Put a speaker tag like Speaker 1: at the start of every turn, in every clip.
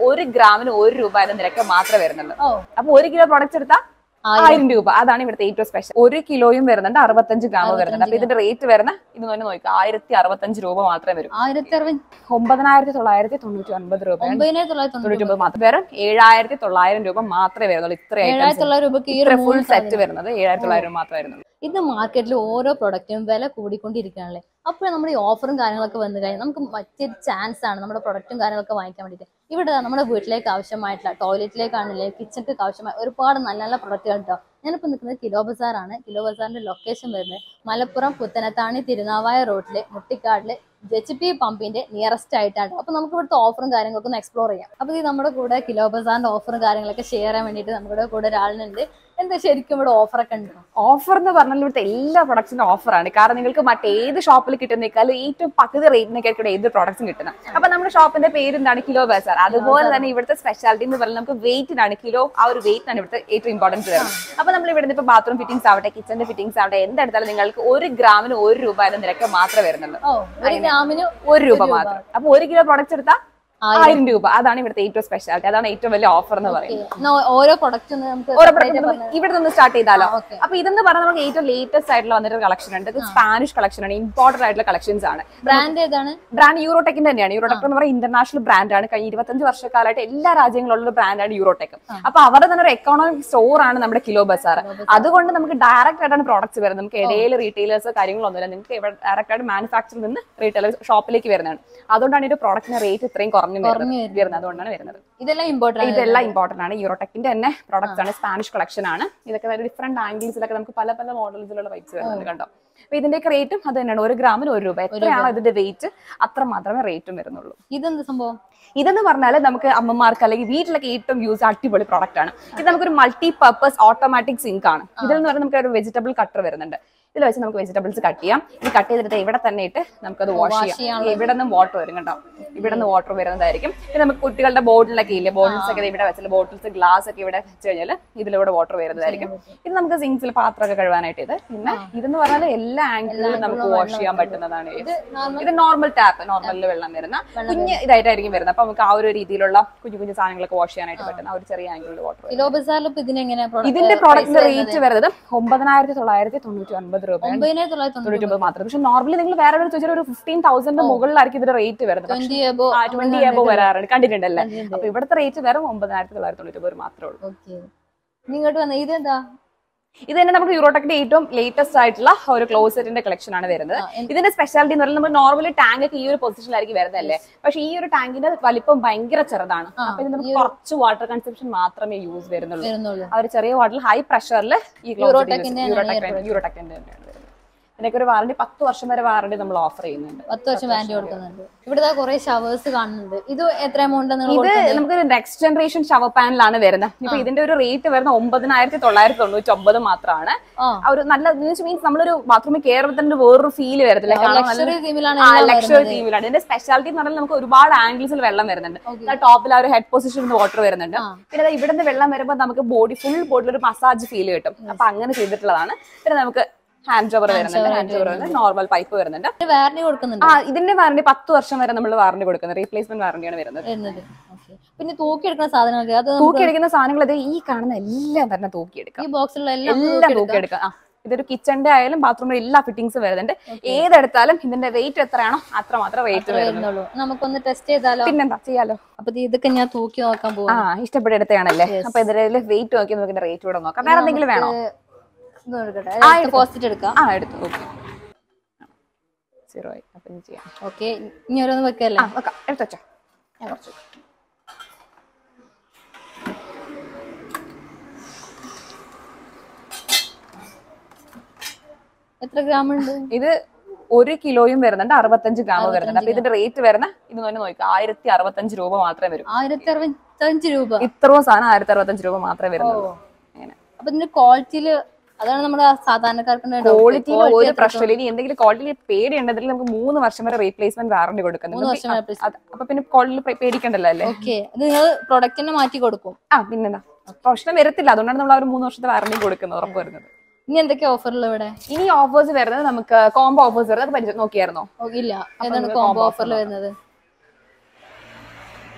Speaker 1: ഒരു ഗ്രാമിന് ഒരു രൂപ എന്ന നിരക്ക് മാത്രമേ വരുന്നുള്ളൂ
Speaker 2: ഓ
Speaker 1: അപ്പൊ ഒരു കിലോ പ്രൊഡക്ട്സ് എടുത്താൽ
Speaker 2: ആയിരം.
Speaker 1: ആയിരം രൂപ അതാണ് ഇവിടുത്തെ ഏറ്റവും സ്പെഷ്യൽ ഒരു കിലോയും വരുന്നുണ്ട് അറുപത്തഞ്ച് ഗ്രാം വരുന്നുണ്ട് അപ്പൊ ഇതിന്റെ റേറ്റ് വരുന്ന ഇത് തന്നെ നോക്കുക ആയിരത്തി അറുപത്തഞ്ച് രൂപ മാത്രമേ വരും
Speaker 2: ആയിരത്തി അറുപത്
Speaker 1: ഒമ്പതിനായിരത്തി തൊള്ളായിരത്തി തൊണ്ണൂറ്റി ഒൻപത് രൂപ
Speaker 2: ഒമ്പതിനായിരത്തി തൊള്ളായിരത്തി തൊണ്ണൂറ്റി
Speaker 1: തൊണ്ണൂറ്റി ഒമ്പത് മാത്രം വെറും ഏഴായിരത്തി തൊള്ളായിരം രൂപ മാത്രമേ വരുന്നുള്ളൂ ഇത്ര
Speaker 2: ഏഴായിരത്തി
Speaker 1: ഐറ്റംസ്
Speaker 2: തൊള്ളായിരം രൂപക്ക് ഈ
Speaker 1: ഇത്ര
Speaker 2: ഒരു
Speaker 1: ഫുൾ
Speaker 2: മൂന്ന്
Speaker 1: സെറ്റ് വരുന്നത് ഏഴായിരത്തി തൊള്ളായിരം രൂപ മാത്രമേ വരുന്നുള്ളൂ
Speaker 2: ഇന്ന് മാർക്കറ്റിൽ ഓരോ പ്രൊഡക്റ്റിനും വില കൂടിക്കൊണ്ടിരിക്കുകയാണല്ലേ അപ്പോൾ നമ്മുടെ ഈ ഓഫറും കാര്യങ്ങളൊക്കെ വന്നു കഴിഞ്ഞാൽ നമുക്ക് മറ്റൊരു ചാൻസ് ആണ് നമ്മുടെ പ്രൊഡക്റ്റും കാര്യങ്ങളൊക്കെ വാങ്ങിക്കാൻ വേണ്ടിയിട്ട് ഇവിടെ ദാ നമ്മുടെ വീട്ടിലേക്ക് ആവശ്യമായിട്ടുള്ള ടോയ്ലറ്റിലേക്കാണല്ലേ കിച്ചണിലേക്ക് ആവശ്യമായ ഒരുപാട് നല്ല നല്ല പ്രൊഡക്റ്റുകൾ കേട്ടോ ഞാനിപ്പോൾ നിൽക്കുന്നത് കിലോ ബസാറാണ് കിലോ ബസാറിന്റെ ലൊക്കേഷൻ വരുന്നത് മലപ്പുറം പുത്തനത്താണി തിരുനാവായ റോഡിലെ മുട്ടിക്കാടിലെ ജെച്ച് പി പമ്പിന്റെ നിയറസ്റ്റ് ആയിട്ടാണ് അപ്പൊ നമുക്ക് ഇവിടുത്തെ ഓഫറും കാര്യങ്ങളൊക്കെ ഒന്ന് എക്സ്പ്ലോർ ചെയ്യാം അപ്പൊ ഇത് നമ്മുടെ കൂടെ കിലോ ബസാറിന്റെ ഓഫറും കാര്യങ്ങളൊക്കെ ഷെയർ ചെയ്യാൻ വേണ്ടിയിട്ട് നമ്മുടെ കൂടെ ഒരാളുണ്ട് എന്താ ശരിക്കും ഇവിടെ ഓഫറൊക്കെ ഉണ്ടോ
Speaker 1: ഓഫർ എന്ന് പറഞ്ഞാൽ ഇവിടുത്തെ എല്ലാ പ്രൊഡക്ട്സിന്റെ ഓഫറാണ് കാരണം നിങ്ങൾക്ക് മറ്റേത് ഷോപ്പിൽ കിട്ടുന്നേക്കാളും ഏറ്റവും പകുതി റേറ്റിനൊക്കെ ഇവിടെ ഏത് പ്രൊഡക്ട്സും കിട്ടുന്നത് അപ്പൊ നമ്മുടെ ഷോപ്പിന്റെ പേര് എന്താണ് കിലോ ബസാർ അതുപോലെ തന്നെ ഇവിടുത്തെ സ്പെഷ്യാലിറ്റി എന്ന് പറഞ്ഞാൽ നമുക്ക് വെയിറ്റിനാണ് കിലോ ആ ഒരു വെയിറ്റിനാണ് ഇവിടുത്തെ ഏറ്റവും ഇമ്പോർട്ടൻസ് വരുന്നത് അപ്പൊ നമ്മൾ ഇവിടുന്ന് ഇപ്പൊ ബാത്റൂം ഫിറ്റിംഗ്സ് ആവട്ടെ കിച്ചന്റെ ഫിറ്റിംഗ്സ് ആവട്ടെ എന്തെടുത്താലും നിങ്ങൾക്ക് ഒരു ഗ്രാമിന് ഒരു രൂപ എന്ന നിരക്ക് മാത്രമേ വരുന്നുള്ളൂ
Speaker 2: ഓ ഒരു ഗ്രാമിന്
Speaker 1: ഒരു രൂപ മാത്രം അപ്പൊ ഒരു കിലോ പ്രൊഡക്ട്സ് എടുത്താൽ ആയിരം രൂപ അതാണ് ഇവിടുത്തെ ഏറ്റവും സ്പെഷ്യാലിറ്റി അതാണ് ഏറ്റവും വലിയ ഓഫർ എന്ന് പറയുന്നത്
Speaker 2: എന്നാ ഓരോ പ്രൊഡക്റ്റ് ഒന്ന് നമുക്ക്
Speaker 1: ഓരോ
Speaker 2: separate
Speaker 1: product
Speaker 2: പറഞ്ഞ്
Speaker 1: നമുക്ക് ഇവിടെ നിന്ന് സ്റ്റാർട്ട് ചെയ്താലോ
Speaker 2: ഓക്കെ
Speaker 1: അപ്പൊ ഇതെന്ന് പറഞ്ഞാൽ നമുക്ക് ഏറ്റവും ലേറ്റസ്റ്റ് ആയിട്ടുള്ള വന്നിട്ട് കളക്ഷൻ ഉണ്ട് ഇത് സ്പാനിഷ് കളക്ഷൻ ആണ് ഇമ്പോർട്ടന്റ് ആയിട്ടുള്ള കളക്ഷൻസ് ആണ്
Speaker 2: ബ്രാൻഡ് ഏതാണ്
Speaker 1: ബ്രാൻഡ് യൂറോടെക്കിന്റെ തന്നെയാണ് യൂറോടെക് എന്ന് പറയുന്നത് ഇന്റർനാഷണൽ ബ്രാൻഡാണ് കഴിഞ്ഞ ഇരുപത്തഞ്ച് വർഷക്കാലമായിട്ട് എല്ലാ രാജ്യങ്ങളിലുള്ള ബ്രാൻഡാണ് യൂറോടെക് അപ്പൊ അവരുടെ തന്നെ ഒരു എക്കണോമിക് സ്റ്റോർ ആണ് നമ്മുടെ കിലോ ബസാർ അതുകൊണ്ട് നമുക്ക് ഡയറക്റ്റ് ആയിട്ടാണ് പ്രോഡക്ട്സ് വരുന്നത് നമുക്ക് ഇടയിൽ റീറ്റെയിലേഴ്സ് കാര്യങ്ങളൊന്നുമില്ല നിങ്ങൾക്ക് ഇവിടെ ഡയറക്റ്റ് ആയിട്ട് മാനുഫാക്ചറിൽ നിന്ന് റീറ്റെയിലേഴ്സ് ഷോപ്പിലേക്ക് വരുന്നതാണ് അതുകൊണ്ടാണ് ഈ ഒരു പ്രോഡക്റ്റിന്റെ റേറ്റ് ഇത്രയും കുറഞ്ഞു
Speaker 2: കുറഞ്ഞു
Speaker 1: വരുന്നത് വരുന്നത് അതുകൊണ്ടാണ് വരുന്നത്
Speaker 2: ഇതെല്ലാം ഇമ്പോർട്ടൻ്റ്
Speaker 1: ഇതെല്ലാം ഇമ്പോർട്ടന്റ് ആണ് യൂറോടെക്കിന്റെ തന്നെ പ്രോഡക്ട്സ് ആണ് സ്പാനിഷ് കളക്ഷൻ ആണ് ഇതൊക്കെ ഡിഫറെന്റ് ആംഗിൾസിലൊക്കെ നമുക്ക് പല പല മോഡൽസിലുള്ള പൈപ്സ് വരുന്നുണ്ട് കണ്ടോ അപ്പൊ ഇതിന്റെയൊക്കെ റേറ്റും അത് തന്നെയാണ് ഒരു ഗ്രാമിന് ഒരു രൂപ എത്രയാണോ ഇതിന്റെ വെയിറ്റ് അത്ര മാത്രമേ റേറ്റും വരുന്നുള്ളൂ
Speaker 2: ഇതെന്ത് സംഭവം
Speaker 1: ഇതെന്ന് പറഞ്ഞാൽ നമുക്ക് അമ്മമാർക്ക് അല്ലെങ്കിൽ വീട്ടിലൊക്കെ ഏറ്റവും യൂസ് അടിപൊളി പ്രോഡക്റ്റ് ആണ് ഇത് നമുക്കൊരു മൾട്ടി പർപ്പസ് ഓട്ടോമാറ്റിക് സിങ്ക് ആണ് ഇതിൽ എന്ന് പറഞ്ഞാൽ നമുക്ക് ഒരു വെജിറ്റബിൾ കട്ടർ വരുന്നുണ്ട് ഇതിൽ വെച്ച് നമുക്ക് വെജിറ്റബിൾസ് കട്ട് ചെയ്യാം ഇത് കട്ട് ചെയ്തിട്ട് ഇവിടെ തന്നെ ഇട്ട് നമുക്കത് വാഷ് ചെയ്യാം
Speaker 2: ചെയ്യാനുള്ള
Speaker 1: ഇവിടെ നിന്ന് വാട്ടർ വരും കേട്ടോ ഇവിടെ നിന്ന് വാട്ടർ വരുന്നതായിരിക്കും പിന്നെ നമുക്ക് കുട്ടികളുടെ ബോട്ടിലൊക്കെ ഇല്ലേ ബോട്ടിൽസ് ഒക്കെ ഇവിടെ വെച്ചാൽ ബോട്ടിൽസ് ഗ്ലാസ് ഒക്കെ ഇവിടെ വെച്ച് കഴിഞ്ഞാൽ ഇതിലൂടെ വാട്ടർ വരുന്നതായിരിക്കും ഇത് നമുക്ക് സിങ്സിൽ പാത്രമൊക്കെ കഴുകാനായിട്ട് ഇത് പിന്നെ ഇതെന്ന് പറഞ്ഞാൽ എല്ലാ ആംഗിളിലും നമുക്ക് വാഷ് ചെയ്യാൻ പറ്റുന്നതാണ് ഇത്
Speaker 2: ഇത് നോർമൽ
Speaker 1: ഇത് നോർമൽ ടാപ്പ് നോർമലിൽ വെള്ളം വരുന്ന കുഞ്ഞ് ഇതായിട്ടായിരിക്കും വരുന്നത് അപ്പൊ നമുക്ക് ആ ഒരു രീതിയിലുള്ള കുഞ്ഞു കുഞ്ഞു സാധനങ്ങളൊക്കെ വാഷ് ചെയ്യാനായിട്ട് പറ്റുന്ന ആ ഒരു ചെറിയ ആംഗിളിൽ വാട്ടർ
Speaker 2: കിലോ ബസാറിൽ ഇപ്പൊ ഇതിനെങ്ങനെയാ
Speaker 1: ഇതിന്റെ പ്രോഡക്റ്റിന്റെ റേറ്റ് വരുന്നത് ഒമ്പതിനായിരത്തി തൊള്ളായിരത്തി തൊണ്ണൂറ്റി ഒൻപത് രൂപയാണ്
Speaker 2: ഒമ്പതിനായിരത്തി തൊള്ളായിരത്തി
Speaker 1: തൊണ്ണൂറ്റി ഒമ്പത് മാത്രം പക്ഷെ നോർമലി നിങ്ങൾ വേറെ ഒരു ചോദിച്ചാൽ ഒരു ഫിഫ്റ്റീൻ തൗസൻഡ് മുകളിലായിരിക്കും ഇതിന്റെ റേറ്റ് വരുന്നത്
Speaker 2: ട്വന്റി എബോ
Speaker 1: ട്വന്റി എബോ വരാറുണ്ട് കണ്ടിട്ടുണ്ടല്ലേ അപ്പൊ ഇവിടുത്തെ റേറ്റ് വെറും ഒമ്പതിനായിരത്തി തൊള്ളായിരത്തി തൊണ്ണൂറ്റി ഒമ്പത് മാത്രമേ ഉള്ളൂ
Speaker 2: ഓക്കെ ഇങ്ങോട്ട് വന്ന ഇതെന്താ
Speaker 1: ഇത് തന്നെ നമുക്ക് യൂറോടെക്കിന്റെ ഏറ്റവും ലേറ്റസ്റ്റ് ആയിട്ടുള്ള ഒരു ക്ലോസറ്റിന്റെ കളക്ഷൻ ആണ് വരുന്നത്
Speaker 2: ആ, എന്ത്-
Speaker 1: ഇതിന്റെ സ്പെഷ്യാലിറ്റി എന്ന് പറയുന്നത് നമ്മൾ നോർമലി ടാങ്ക് ഒക്കെ ഈ ഒരു പൊസിഷനിലായിരിക്കും വരുന്നതല്ലേ പക്ഷെ ഈ ഒരു ടാങ്കിന്റെ വലിപ്പം ഭയങ്കര ചെറുതാണ്
Speaker 2: ആ,
Speaker 1: അപ്പൊ ഇത് നമുക്ക് കുറച്ച് വാട്ടർ കൺസംഷൻ മാത്രമേ യൂസ് വരുന്നുള്ളൂ
Speaker 2: വരുന്നുള്ളൂ
Speaker 1: ആ ഒരു ചെറിയ വാട്ടറിൽ ഹൈ പ്രഷറിൽ ഈ
Speaker 2: യൂറോടെക്കിന്റെ
Speaker 1: യൂറോടെക് യൂറോടെക്കിന്റെ തന്നെയാണ് വരുന്നത് ഇതിനൊക്കെ ഒരു വാറണ്ടി പത്ത് വർഷം വരെ വാറണ്ടി നമ്മൾ ഓഫർ ചെയ്യുന്നുണ്ട്
Speaker 2: പത്ത് വർഷം വാറന്റി കൊടുക്കുന്നുണ്ട് ഇവിടെ കുറെ ഷവേഴ്സ് കാണുന്നുണ്ട് ഇത് എത്ര എമൗണ്ട് നിങ്ങൾ
Speaker 1: ഇത് നമുക്ക് നെക്സ്റ്റ് ജനറേഷൻ ഷവർ പാനലാണ് വരുന്നത് ഇപ്പൊ ഇതിന്റെ ഒരു റേറ്റ് വരുന്ന ഒമ്പതിനായിരത്തി തൊള്ളായിരത്തി തൊണ്ണൂറ്റി ഒമ്പത് മാത്രമാണ്
Speaker 2: ആ
Speaker 1: ആ ഒരു നല്ല മീൻസ് നമ്മളൊരു ബാത്റൂമിൽ കയറുമ്പോൾ തന്നെ വേറൊരു ഫീൽ വരത്തില്ല കാരണം നല്ല
Speaker 2: ലക്ഷറി തീമിലാണ്
Speaker 1: ലക്ഷറി തീമിലാണ് ഇതിന്റെ സ്പെഷ്യാലിറ്റി എന്ന് പറഞ്ഞാൽ നമുക്ക് ഒരുപാട് ആംഗിൾസിൽ വെള്ളം വരുന്നുണ്ട്
Speaker 2: Okay.
Speaker 1: ടോപ്പിൽ ആ ഒരു ഹെഡ് പൊസിഷനിൽ വാട്ടർ വരുന്നുണ്ട്
Speaker 2: ആ.
Speaker 1: പിന്നെ ദാ ഇവിടുന്ന് വെള്ളം വരുമ്പോൾ നമുക്ക് ബോഡി ഫുൾ ബോഡിയിൽ ഒരു മസാജ് ഫീൽ കിട്ടും അപ്പൊ അങ്ങനെ ചെയ്തിട്ടുള്ളതാണ് പിന്നെ നമുക്ക് ഹാൻഡ് ജോബർ വരുന്നുണ്ട് ഹാൻഡ് ജോബർ വരുന്നുണ്ട് നോർമൽ പൈപ്പ് വരുന്നുണ്ട്
Speaker 2: വാറന്റി കൊടുക്കുന്നുണ്ട്
Speaker 1: ആ ഇതിന്റെ വാറണ്ടി പത്ത് വർഷം വരെ നമ്മൾ വാറണ്ടി കൊടുക്കുന്നത് റീപ്ലേസ്മെന്റ് വാറണ്ടിയാണ് വരുന്നത്
Speaker 2: വരുന്നത് Okay. പിന്നെ തൂക്കിയെടുക്കുന്ന സാധനങ്ങളൊക്കെ അത് നമുക്ക്
Speaker 1: തൂക്കിയെടുക്കുന്ന സാധനങ്ങൾ ഇത് ഈ കാണുന്ന എല്ലാം തന്നെ തൂക്കിയെടുക്കാം
Speaker 2: ഈ ബോക്സിലുള്ള എല്ലാം
Speaker 1: എല്ലാം തൂക്കിയെടുക്കാം ആ ഇതൊരു കിച്ചണിന്റെ ആയാലും ബാത്റൂമിൽ എല്ലാ ഫിറ്റിംഗ്സും വരുന്നുണ്ട് ഏതെടുത്താലും ഇതിന്റെ വെയിറ്റ് എത്രയാണോ അത്ര മാത്രം റേറ്റ് വരുന്നത്
Speaker 2: വരുന്നുള്ളൂ നമുക്കൊന്ന് ടെസ്റ്റ് ചെയ്താലോ
Speaker 1: പിന്നെന്താ ചെയ്യാലോ
Speaker 2: അപ്പൊ ദേ ഇതൊക്കെ ഞാൻ തൂക്കി നോക്കാൻ
Speaker 1: ആ
Speaker 2: പോകും
Speaker 1: ഇഷ്ടപ്പെട്ടെടുത്താണല്ലേ അപ്പൊ ഇതിൽ വെയിറ്റ് നോക്കി നമുക്ക് റേറ്റ് കൂടെ നോക്കാം വേറെ എന്തെങ്കിലും വേണോ
Speaker 2: ഇത് എടുക്കട്ടെ
Speaker 1: ആ,
Speaker 2: പോസ്റ്റ് എടുക്കാം
Speaker 1: ആ എടുത്തു ഓക്കെ സീറോ ആയി അപ്പൊ ഇനി ചെയ്യാം
Speaker 2: ഓക്കെ ഇനി ഓരോന്ന് വെക്കല്ലേ
Speaker 1: ആ വെക്കാം എടുത്തു വെച്ചോ ഞാൻ കുറച്ച്
Speaker 2: എത്ര ഗ്രാം ഉണ്ട്
Speaker 1: ഇത് ഒരു കിലോയും വരുന്നുണ്ട് അറുപത്തഞ്ച് ഗ്രാം വരുന്നുണ്ട് അപ്പൊ ഇതിന്റെ റേറ്റ് വരുന്ന ഇത് തന്നെ നോക്കുക ആയിരത്തി അറുപത്തഞ്ച് രൂപ മാത്രമേ വരും
Speaker 2: ആയിരത്തി അറുപത്തഞ്ച് രൂപ
Speaker 1: ഇത്രയും സാധനം ആയിരത്തി അറുപത്തഞ്ച് രൂപ മാത്രമേ വരുന്നുള്ളൂ അങ്ങനെ
Speaker 2: അപ്പൊ ഇതിന്റെ ക്വാളിറ്റിയില് അതാണ് നമ്മുടെ സാധാരണക്കാർക്ക്
Speaker 1: ക്വാളിറ്റിയിൽ ഒരു പ്രശ്നമില്ല ഇനി എന്തെങ്കിലും ക്വാളിറ്റി പേടിയുണ്ടെങ്കിൽ നമുക്ക് മൂന്ന് വർഷം വരെ റീപ്ലേസ്മെന്റ് വാറണ്ടി കൊടുക്കുന്നുണ്ട്
Speaker 2: മൂന്ന് വർഷം
Speaker 1: നമുക്ക്
Speaker 2: വരെ
Speaker 1: അത് അപ്പൊ പിന്നെ ക്വാളിറ്റി പേടിക്കണ്ടല്ലോ അല്ലേ
Speaker 2: ഓക്കെ ഇത് നിങ്ങൾ പ്രൊഡക്റ്റിനെ മാറ്റി കൊടുക്കും
Speaker 1: ആ പിന്നെന്താ പ്രശ്നം വരത്തില്ല അതുകൊണ്ടാണ് നമ്മൾ ആ ഒരു മൂന്ന് വർഷത്തെ വാറണ്ടി കൊടുക്കുന്നത് ഉറപ്പ് വരുന്നത്
Speaker 2: ഇനി എന്തൊക്കെ ഓഫറിൽ ഇവിടെ
Speaker 1: ഇനി ഓഫേഴ്സ് വരുന്നത് നമുക്ക് കോംബോ ഓഫേഴ്സ് വരുന്നത് അത് പരിചയം നോക്കിയായിരുന്നോ
Speaker 2: ഓ, ഇല്ല ഏതാണ്
Speaker 1: നമുക്ക്
Speaker 2: കോംബോ
Speaker 1: combo
Speaker 2: ഓഫറിൽ
Speaker 1: offer
Speaker 2: വരുന്നത്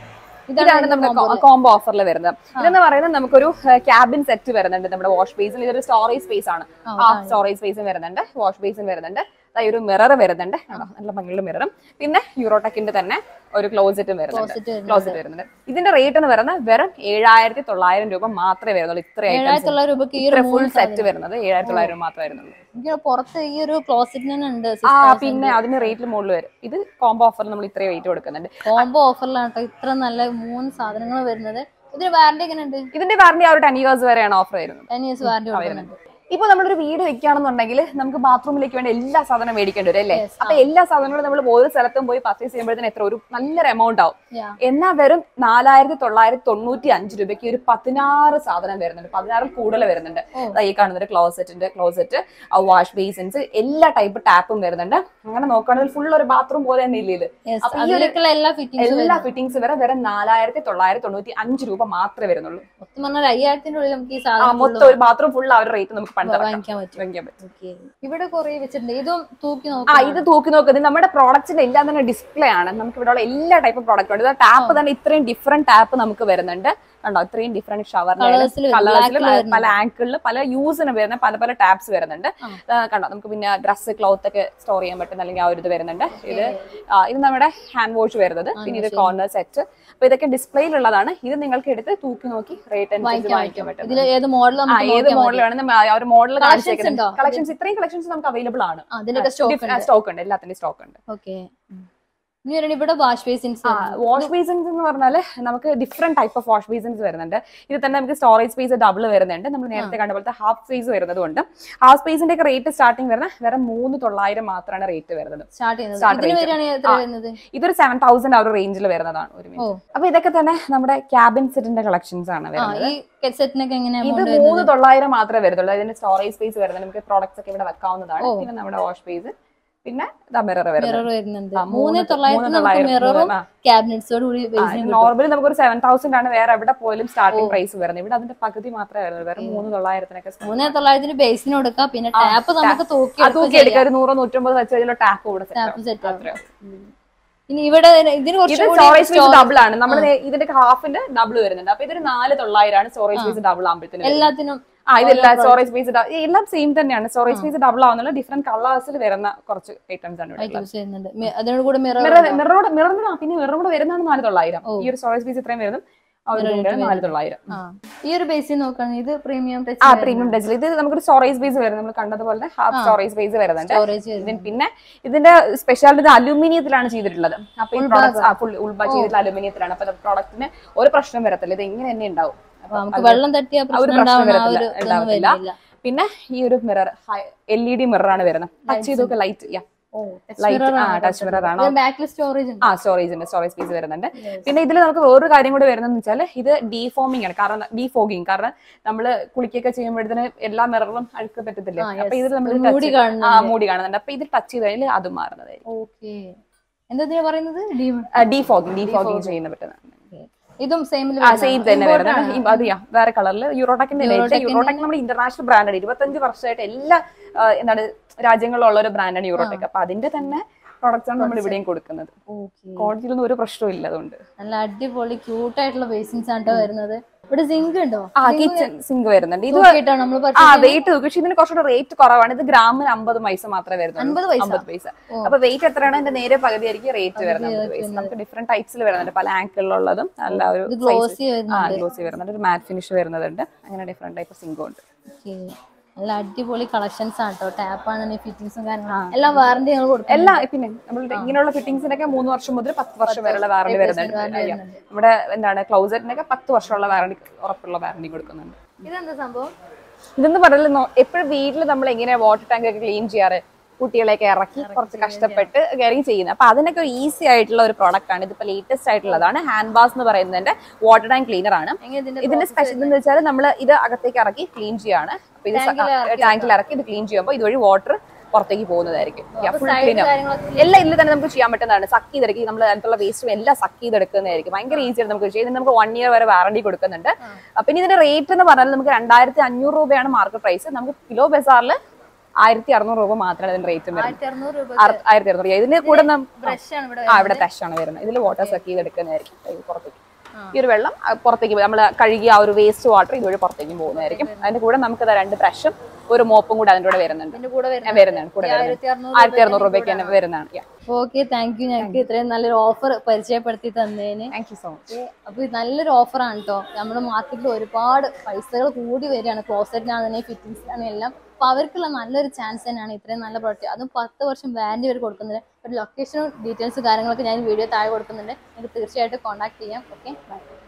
Speaker 1: ഇതാണ് നമ്മുടെ കോംബോ ഓഫറിൽ വരുന്നത് ഇതെന്ന് പറയുന്നത് നമുക്കൊരു ക്യാബിൻ സെറ്റ് വരുന്നുണ്ട് നമ്മുടെ വാഷ് ബേസിൽ ഇതൊരു സ്റ്റോറേജ് സ്പേസ് ആണ് ആ സ്റ്റോറേജ് സ്പേസും വരുന്നുണ്ട് വാഷ് ബേസും വരുന്നുണ്ട് ദാ ഈ ഒരു മിറർ വരുന്നുണ്ട് കണ്ടോ? നല്ല ഭംഗിയുള്ള മിററും പിന്നെ യൂറോടെക്കിന്റെ തന്നെ ഒരു ക്ലോസറ്റും വരുന്നുണ്ട്
Speaker 2: Closet വരുന്നുണ്ട്.
Speaker 1: ക്ലോസറ്റ് വരുന്നുണ്ട് ഇതിന്റെ റേറ്റ് എന്ന് പറയുന്നത് വെറും ഏഴായിരത്തി തൊള്ളായിരം രൂപ മാത്രമേ വരുന്നുള്ളൂ ഇത്ര
Speaker 2: ഏഴായിരത്തി
Speaker 1: ഐറ്റംസ്
Speaker 2: തൊള്ളായിരം രൂപയ്ക്ക് ഈ
Speaker 1: ഇത്ര
Speaker 2: ഒരു
Speaker 1: ഫുൾ
Speaker 2: മൂന്ന്
Speaker 1: സെറ്റ് വരുന്നത് ഏഴായിരത്തി തൊള്ളായിരം രൂപ മാത്രമേ വരുന്നുള്ളൂ
Speaker 2: എനിക്ക് പുറത്ത് ഈ ഒരു ക്ലോസറ്റിന് തന്നെ ഉണ്ട്
Speaker 1: ആ പിന്നെ അതിന് റേറ്റിൽ മുകളിൽ വരും ഇത് കോംബോ ഓഫറിൽ നമ്മൾ ഇത്രയും റേറ്റ് കൊടുക്കുന്നുണ്ട്
Speaker 2: കോംബോ ഓഫറിലാണ് കേട്ടോ ഇത്ര നല്ല മൂന്ന് സാധനങ്ങൾ വരുന്നത് ഇതിന് വാറണ്ടി എങ്ങനെ ഉണ്ട്
Speaker 1: ഇതിന്റെ വാറണ്ടി ആ ഒരു ടെൻ ഇയേഴ്സ് വരെയാണ് ഓഫർ വരുന്നത്
Speaker 2: ടെൻ ഇയേഴ്സ് വാറണ്ടി കൊടുക്കുന്നുണ്ട്
Speaker 1: ഇപ്പൊ നമ്മളൊരു വീട് വെക്കുകയാണെന്നുണ്ടെങ്കിൽ നമുക്ക് ബാത്റൂമിലേക്ക് വേണ്ട എല്ലാ സാധനം മേടിക്കേണ്ടി വരും അല്ലേ അപ്പൊ എല്ലാ സാധനങ്ങളും നമ്മൾ ഓരോ സ്ഥലത്തും പോയി പർച്ചേസ് ചെയ്യുമ്പോഴത്തേന് എത്ര ഒരു നല്ലൊരു എമൗണ്ട് ആവും
Speaker 2: Yeah.
Speaker 1: എന്നാ വെറും നാലായിരത്തി തൊള്ളായിരത്തി തൊണ്ണൂറ്റി അഞ്ച് രൂപയ്ക്ക് ഒരു പതിനാറ് സാധനം വരുന്നുണ്ട് പതിനാറിൽ കൂടുതൽ വരുന്നുണ്ട് ദാ ഈ കാണുന്നത് ക്ലോസറ്റിന്റെ ക്ലോസറ്റ് വാഷ് ബേസിൻസ് എല്ലാ ടൈപ്പ് ടാപ്പും വരുന്നുണ്ട് അങ്ങനെ നോക്കുകയാണെങ്കിൽ ഫുൾ ഒരു ബാത്റൂം പോലെ തന്നെ ഇല്ലേ ഇത്
Speaker 2: Yes,
Speaker 1: അപ്പൊ ഈ ഒരു
Speaker 2: അതിലേക്കുള്ള എല്ലാ ഫിറ്റിംഗ്സും
Speaker 1: എല്ലാ ഫിറ്റിംഗ്സ് വരെ വെറും നാലായിരത്തി തൊള്ളായിരത്തി തൊണ്ണൂറ്റി അഞ്ച് രൂപ മാത്രമേ വരുന്നുള്ളൂ
Speaker 2: മൊത്തം പറഞ്ഞാൽ അയ്യായിരത്തിന്റെ ഉള്ളിൽ നമുക്ക് ഈ
Speaker 1: ആ
Speaker 2: സാധനം
Speaker 1: മൊത്തം ഒരു ബാത്റൂം ഫുൾ ആ ഒരു റേറ്റ് നമുക്ക് പണ്ട്
Speaker 2: വാങ്ങിക്കാൻ പറ്റും
Speaker 1: വാങ്ങിക്കാൻ പറ്റും
Speaker 2: ഓക്കെ ഇവിടെ കുറെ വെച്ചിട്ടുണ്ട് ഇതും തൂക്കി
Speaker 1: ആ
Speaker 2: നോക്കാം
Speaker 1: ഇത് തൂക്കി നോക്കുന്നത് നമ്മുടെ പ്രോഡക്റ്റിന്റെ എല്ലാം തന്നെ ഡിസ്പ്ലേ ആണ് നമുക്ക് ഇവിടെ ഉള്ള എല്ലാ ടൈപ്പ് പ്രോഡക്റ്റ് ഉണ്ട് ടാപ്പ് തന്നെ ഇത്രയും ഡിഫറെന്റ് ടാപ്പ് നമുക്ക് വരുന്നുണ്ട് കണ്ടോ ഇത്രയും ഡിഫറെന്റ്
Speaker 2: Colours ല്
Speaker 1: ഷവർ
Speaker 2: വരും, black ല്
Speaker 1: കളേഴ്സിൽ പല ആങ്കിളിൽ പല യൂസിന് വരുന്ന പല പല ടാപ്സ് വരുന്നുണ്ട് ആ, കണ്ടോ നമുക്ക് പിന്നെ ഡ്രസ്സ് ക്ലോത്ത് ഒക്കെ സ്റ്റോർ ചെയ്യാൻ പറ്റുന്ന അല്ലെങ്കിൽ ആ ഒരു ഇത് വരുന്നുണ്ട് ഇത് ആ, ഇത് നമ്മുടെ ഹാൻഡ് വാഷ് വരുന്നത് പിന്നെ ഇത് കോർണർ സെറ്റ് അപ്പൊ ഇതൊക്കെ ഡിസ്പ്ലേയിലുള്ളതാണ് ഇത് നിങ്ങൾക്ക് എടുത്ത് തൂക്കി നോക്കി റേറ്റ് അനുസരിച്ച് വാങ്ങിക്കാൻ പറ്റും
Speaker 2: ഇതിൽ ഏത് മോഡൽ
Speaker 1: ആ
Speaker 2: നമുക്ക്
Speaker 1: ഏത് മോഡൽ വേണമെന്ന് ആ ഒരു മോഡൽ
Speaker 2: Collections
Speaker 1: കാണിച്ചേക്കുന്നത്
Speaker 2: ഉണ്ടോ?
Speaker 1: കളക്ഷൻസ് ഇത്രയും കളക്ഷൻസ് നമുക്ക് അവൈലബിൾ ആണ്
Speaker 2: അതിന്റെ സ്റ്റോക്ക് ഉണ്ട്
Speaker 1: സ്റ്റോക്ക് ഉണ്ട് എല്ലാത്തിന്റെ സ്റ്റോക്ക് ഉണ്ട്
Speaker 2: ഓക്കെ ഇനി വരണം ഇവിടെ വാഷ് ബേസിൻസ്
Speaker 1: വാഷ് ബേസിൻസ് എന്ന് പറഞ്ഞാൽ നമുക്ക് different type of wash basins വരുന്നുണ്ട് ഇത് തന്നെ നമുക്ക് സ്റ്റോറേജ് സ്പേസ് ഡബിൾ വരുന്നുണ്ട് നമ്മൾ നേരത്തെ കണ്ട പോലത്തെ ഹാഫ് സ്പേസ് വരുന്നതുകൊണ്ട് ഹാഫ് സ്പേസിന്റെ ഒക്കെ റേറ്റ് സ്റ്റാർട്ടിംഗ് വരുന്ന വേറെ മൂന്ന് തൊള്ളായിരം മാത്രമാണ് റേറ്റ് വരുന്നത്
Speaker 2: സ്റ്റാർട്ട് ചെയ്യുന്നത്
Speaker 1: Start
Speaker 2: ഇതിന്
Speaker 1: rate.
Speaker 2: വരികയാണെങ്കിൽ എത്ര
Speaker 1: ആ.
Speaker 2: വരുന്നത്
Speaker 1: ഇതൊരു സെവൻ തൗസൻഡ് ആ ഒരു റേഞ്ചിൽ വരുന്നതാണ് ഒരു
Speaker 2: ഓ
Speaker 1: മിനിറ്റ് അപ്പൊ ഇതൊക്കെ തന്നെ നമ്മുടെ ക്യാബിൻ സെറ്റിന്റെ കളക്ഷൻസ് ആണ്
Speaker 2: ആ
Speaker 1: വരുന്നത്
Speaker 2: ഈ സെറ്റിനൊക്കെ എങ്ങനെ
Speaker 1: ഇത്
Speaker 2: amount
Speaker 1: മൂന്ന് തൊള്ളായിരം മാത്രമേ വരുന്നുള്ളൂ അതിന്റെ സ്റ്റോറേജ് സ്പേസ് വരുന്നത് നമുക്ക് പ്രോഡക്ട്സ് ഒക്കെ ഇവിടെ വെക്കാവുന്നതാണ്
Speaker 2: ഓ.
Speaker 1: പിന്നെ നമ്മുടെ വാഷ് സ്പേസ് പിന്നെ മിറർ വരുന്നത്
Speaker 2: മിറർ വരുന്നുണ്ട്
Speaker 1: ആ,
Speaker 2: മൂന്ന്
Speaker 1: മൂന്ന്
Speaker 2: തൊള്ളായിരത്തി
Speaker 1: മൂന്ന്
Speaker 2: നമുക്ക്
Speaker 1: തൊള്ളായിരം
Speaker 2: മിററും
Speaker 1: ആ.
Speaker 2: ക്യാബിനറ്റ്സോട് കൂടി ബേസിനും
Speaker 1: നോർമലി നമുക്ക് ഒരു സെവൻ തൗസൻഡ് ആണ് വേറെ എവിടെ പോയാലും സ്റ്റാർട്ടിംഗ് പ്രൈസ് വരുന്നത് ഇവിടെ അതിന്റെ പകുതി മാത്രമേ വരുന്നുള്ളൂ വേറെ മൂന്ന് തൊള്ളായിരത്തിനൊക്കെ start.
Speaker 2: മൂന്ന് തൊള്ളായിരത്തിന് ബേസിന് കൊടുക്കാം പിന്നെ ടാപ്പ് നമുക്ക് തൂക്കി
Speaker 1: അത് തൂക്കി എടുക്കുക ഒരു നൂറോ നൂറ്റമ്പത് വെച്ച് കഴിഞ്ഞാൽ ടാപ്പ് കൂടെ set ആവും.
Speaker 2: ടാപ്പ് സെറ്റ് ആവും
Speaker 1: അത്രയോ.
Speaker 2: ഇനി ഇവിടെ ഇതിന്
Speaker 1: ഇത്
Speaker 2: കുറച്ച്
Speaker 1: സ്റ്റോറേജ് സ്പേസ് ഡബിൾ ആണ് നമ്മൾ ഇതിന്റെ ഹാഫിന്റെ ഡബിൾ വരുന്നുണ്ട് അപ്പൊ ഇതൊരു നാല് തൊള്ളായിരം ആണ് സ്റ്റോറേജ് സ്പേസ് ഡബിൾ ആകുമ്പോഴത്തേനും
Speaker 2: എല്ലാത്തിനും
Speaker 1: ആ ഇതെല്ലാം സ്റ്റോറേജ് സ്പേസ് എല്ലാം സെയിം തന്നെയാണ് സ്റ്റോറേജ് സ്പേസ് ഡബിൾ ആവുന്നുള്ള ഡിഫറെന്റ് കളേഴ്സിൽ വരുന്ന കുറച്ച് ഐറ്റംസ് ആണ് ഇവിടെ
Speaker 2: യൂസ് ചെയ്യുന്നുണ്ട് മി- അതിനോട് കൂടെ മിറർ
Speaker 1: മിറർ മിററോട് മിററിന് പിന്നെ മിറർ കൂടെ വരുന്നതാണ് നാല് തൊള്ളായിരം ഈ ഒരു സ്റ്റോറേജ് സ്പേസ് ഇത്രയും വരുന്നു നാല് തൊള്ളായിരം
Speaker 2: ആ ഈ ഒരു ബേസിൽ നോക്കുകയാണെങ്കിൽ ഇത് പ്രീമിയം
Speaker 1: ആ
Speaker 2: ടച്ച്
Speaker 1: പ്രീമിയം ഡെജിൽ ഇത് നമുക്കൊരു സ്റ്റോറേജ് ബേസ് വരുന്നത് നമ്മൾ കണ്ടതുപോലെ ഹാഫ് സ്റ്റോറേജ് ബേസ് വരുന്നുണ്ട്
Speaker 2: സ്റ്റോറേജ്
Speaker 1: ഇതിന് പിന്നെ ഇതിന്റെ സ്പെഷ്യാലിറ്റി ഇത് അലുമിനിയത്തിലാണ് ചെയ്തിട്ടുള്ളത് അപ്പൊ ഈ പ്രോഡക്റ്റ് ഫുൾ ഉൾബ ചെയ്തിട്ടുള്ള അലുമിനിയത്തിലാണ് അപ്പൊ പ്രോഡക്റ്റിന് ഒരു പ്രശ്നം വരത്തില്ല ഇത് ഇങ്ങനെ തന്നെ ഉണ്ടാവും അപ്പൊ
Speaker 2: നമുക്ക് വെള്ളം തട്ടിയ
Speaker 1: ആ ഒരു
Speaker 2: പ്രശ്നം
Speaker 1: പ്രശ്നം
Speaker 2: ഉണ്ടാവുന്ന ആ
Speaker 1: വരത്തില്ല
Speaker 2: ഒരു ഇതൊന്നും
Speaker 1: ഉണ്ടാവത്തില്ല
Speaker 2: വരുന്നില്ല
Speaker 1: പിന്നെ ഈ ഒരു mirror L E D mirror ആണ് വരുന്നത് ടച്ച് ചെയ്തൊക്കെ ലൈറ്റ് ലൈറ്റ് ആ ടച്ച് മിറർ ആണ്
Speaker 2: ബാക്കിൽ സ്റ്റോറേജ് ഉണ്ട്
Speaker 1: ആ സ്റ്റോറേജ് ഉണ്ട് സ്റ്റോറേജ് സ്പേസ് വരുന്നുണ്ട് പിന്നെ ഇതിൽ നമുക്ക് വേറൊരു കാര്യം കൂടി വരുന്നതെന്ന് വെച്ചാൽ ഇത് ഡീഫോമിംഗ് ആണ് കാരണം ഡീഫോഗിങ് കാരണം നമ്മൾ കുളിക്കൊക്കെ ചെയ്യുമ്പോഴത്തേന് എല്ലാ മിററിലും അഴുക്ക് പറ്റത്തില്ല
Speaker 2: ആ,
Speaker 1: അപ്പൊ
Speaker 2: yes.
Speaker 1: ഇത് നമ്മൾ
Speaker 2: ഒരു മൂടി കാണുന്നുണ്ട്.
Speaker 1: ആ മൂടി കാണുന്നുണ്ട് അപ്പൊ ഇത് ടച്ച് ചെയ്ത് കഴിഞ്ഞാൽ അത് മാറുന്നതായിരിക്കും
Speaker 2: ഓക്കെ എന്താ ഇതിന് പറയുന്നത് ഡീം
Speaker 1: ഡീഫോഗിങ് ഡീഫോഗിങ് ചെയ്യുന്ന പറ്റുന്നത്
Speaker 2: ഇതും സെയിമിൽ
Speaker 1: ആ സെയിം തന്നെ വരുന്നത് ഈ- അത് yeah, വേറെ കളറിൽ യൂറോടെക്കിന്റെ യൂറോടെക് നമ്മുടെ ഇന്റർനാഷണൽ ബ്രാൻഡാണ് ഇരുപത്തഞ്ച് വർഷമായിട്ട് എല്ലാ ആ, എന്താണ് രാജ്യങ്ങളിലുള്ള ഒരു ബ്രാൻഡാണ് യൂറോടെക് അപ്പൊ അതിന്റെ തന്നെ പ്രോഡക്റ്റ്സ് ആണ് നമ്മൾ ഇവിടെയും കൊടുക്കുന്നത്
Speaker 2: ഓക്കെ
Speaker 1: ക്വാളിറ്റിയിലൊന്നും ഒരു പ്രശ്നവും ഇല്ല അതുകൊണ്ട്
Speaker 2: നല്ല അടിപൊളി ക്യൂട്ട് ആയിട്ടുള്ള ബേസിൻസ് ആണ് ട്ടോ വരുന്നത് ഇവിടെ സിങ്ക് ഉണ്ടോ
Speaker 1: ആ കിച്ചൺ സിങ്ക് വരുന്നുണ്ട് ഇത്
Speaker 2: നോക്കിയിട്ടാണ് നമ്മൾ
Speaker 1: ആ വെയിറ്റ് പക്ഷെ ഇതിന് കുറച്ചുകൂടെ റേറ്റ് കുറവാണ് ഇത് ഗ്രാമിന് അമ്പത് പൈസ മാത്രമേ വരുന്നുള്ളൂ
Speaker 2: അൻപത് പൈസ
Speaker 1: അമ്പത് പൈസ അപ്പൊ വെയിറ്റ് എത്രയാണ് അതിന്റെ നേരെ പകുതി ആയിരിക്കും റേറ്റ് വരുന്നത് അമ്പത് പൈസ നമുക്ക് ഡിഫറെന്റ് ടൈപ്സിൽ വരുന്നുണ്ട് പല ആങ്കിളിലുള്ളതും നല്ല ഒരു
Speaker 2: ഇത് ഗ്ലോസി
Speaker 1: ആ
Speaker 2: വരുന്നുണ്ട്
Speaker 1: ഗ്ലോസി വരുന്നുണ്ട് ഒരു മാറ്റ് ഫിനിഷ് വരുന്നതുണ്ട് അങ്ങനെ ഡിഫറെന്റ് ടൈപ്പ് സിങ്കും ഉണ്ട്
Speaker 2: Okay. നല്ല അടിപൊളി കളക്ഷൻസ് ആണ് കേട്ടോ ടാപ്പ് ആണ് ഫിറ്റിംഗ്സും കാര്യങ്ങളും എല്ലാം വാറന്റി ഞങ്ങൾ കൊടുക്കും
Speaker 1: എല്ലാ പിന്നെ നമ്മൾ ഇങ്ങനെയുള്ള ഫിറ്റിംഗ്സിനൊക്കെ മൂന്ന് വർഷം മുതൽ പത്ത് വർഷം വരെയുള്ള വാറണ്ടി വരുന്നുണ്ട് Yeah. നമ്മുടെ എന്താണ് ക്ലൗസറ്റിനൊക്കെ പത്ത് വർഷമുള്ള വാറണ്ടി ഉറപ്പുള്ള വാറണ്ടി കൊടുക്കുന്നുണ്ട്
Speaker 2: ഇതെന്താ സംഭവം
Speaker 1: ഇതെന്ന് പറഞ്ഞാൽ എപ്പോഴും വീട്ടിൽ നമ്മൾ എങ്ങനെയാ വാട്ടർ ടാങ്ക് ഒക്കെ ക്ലീൻ ചെയ്യാറ് കുട്ടികളെയൊക്കെ ഇറക്കി കുറച്ച് കഷ്ടപ്പെട്ട് കയറി ചെയ്യുന്നത് അപ്പൊ അതിനൊക്കെ ഒരു ഈസി ആയിട്ടുള്ള ഒരു പ്രോഡക്റ്റ് ആണ് ഇതിപ്പോ ലേറ്റസ്റ്റ് ആയിട്ടുള്ളതാണ് ഹാൻഡ് വാഷ് എന്ന് പറയുന്നതിന്റെ വാട്ടർ ടാങ്ക് ക്ലീനർ ആണ്
Speaker 2: എങ്ങനെ ഇതിന്റെ
Speaker 1: ഇതിന്റെ സ്പെഷ്യൽ എന്ന് വെച്ചാൽ നമ്മൾ ഇത് അകത്തേക്ക് ഇറക്കി ക്ലീൻ ചെയ്യാണ് അപ്പൊ ഇത് ടാങ്കിൽ ഇറക്കി ഇത് ക്ലീൻ ചെയ്യുമ്പോൾ ഇതുവഴി വാട്ടർ പുറത്തേക്ക് പോകുന്നതായിരിക്കും ഫുൾ ക്ലീൻ ആവും
Speaker 2: കാര്യങ്ങളൊക്കെ
Speaker 1: എല്ലാം ഇതിൽ തന്നെ നമുക്ക് ചെയ്യാൻ പറ്റുന്നതാണ് സക്ക് ചെയ്തെടുക്കി നമ്മൾ അതിനകത്തുള്ള വേസ്റ്റും എല്ലാം സക്ക് ചെയ്തെടുക്കുന്നതായിരിക്കും ഭയങ്കര ഈസി ആയിട്ട് നമുക്ക് ചെയ്യാം ഇതിന് നമുക്ക് വൺ ഇയർ വരെ വാറണ്ടി കൊടുക്കുന്നുണ്ട് അപ്പൊ ഇനി ഇതിന്റെ റേറ്റ് എന്ന് പറഞ്ഞാൽ നമുക്ക് രണ്ടായിരത്തി അഞ്ഞൂറ് രൂപയാണ് മാർക്കറ്റ് പ്രൈസ് നമുക്ക് കിലോ ബസാറിൽ ആയിരത്തി അറുന്നൂറ് രൂപ മാത്രമാണ് ഇതിന്റെ റേറ്റ് വരുന്നത്
Speaker 2: ആയിരത്തി അറുന്നൂറ് രൂപ
Speaker 1: ആർ- ആയിരത്തി അറുന്നൂറ് ഇതിന് കൂടെ നം-
Speaker 2: ബ്രഷ് ആണ് ഇവിടെ
Speaker 1: ആ ഇവിടെ ടഷ് ആണ് വരുന്നത് ഇതിൽ വാട്ടർ സക്ക് ചെയ്തെടുക്കുന്നതായിരിക്കും ഇത് പുറത്തേക്ക് ഈ ഒരു വെള്ളം ആ, പുറത്തേക്ക് നമ്മൾ കഴുകിയ ആ ഒരു വേസ്റ്റ് വാട്ടർ ഇതുവഴി പുറത്തേക്കും പോകുന്നതായിരിക്കും അതിന്റെ കൂടെ നമുക്ക് ദാ രണ്ട് ബ്രഷും ഒരു മോപ്പും കൂടെ അതിന്റെ കൂടെ വരുന്നുണ്ട്
Speaker 2: ഇതിന്റെ കൂടെ
Speaker 1: ആ, വരുന്നതാണ് കൂടെ വരുന്നത്
Speaker 2: ആയിരത്തി അറുന്നൂറ്
Speaker 1: ആയിരത്തി അറുന്നൂറ് രൂപയ്ക്ക് തന്നെ വരുന്നതാണ്
Speaker 2: ഓക്കെ താങ്ക് യു ഞങ്ങൾക്ക് ഇത്രയും നല്ലൊരു ഓഫർ പരിചയപ്പെടുത്തി തന്നതിന്
Speaker 1: താങ്ക് യു സോ മച്ച്
Speaker 2: അപ്പൊ ഇത് നല്ലൊരു ഓഫറാണ് കേട്ടോ നമ്മുടെ മാർക്കറ്റിൽ ഒരുപാട് പൈസകൾ കൂടി വരികയാണ് ക്ലോസറ്റിനാണെങ്കിലും ഫിറ്റിംഗ്സിനാണെങ്കിലും എല്ലാം അപ്പൊ അവർക്കുള്ള നല്ലൊരു ചാൻസ് തന്നെയാണ് ഇത്രയും നല്ല പ്രോഡക്റ്റ് അതും പത്ത് വർഷം വാറന്റി വരെ കൊടുക്കുന്നുണ്ട് ഒരു ലൊക്കേഷനും ഡീറ്റെയിൽസ് കാര്യങ്ങളൊക്കെ ഞാൻ വീഡിയോ താഴെ കൊടുക്കുന്നുണ്ട് നിങ്ങൾക്ക് തീർച്ചയായിട്ടും കോൺടാക്ട് ചെയ്യാം ഓക്കെ ബൈ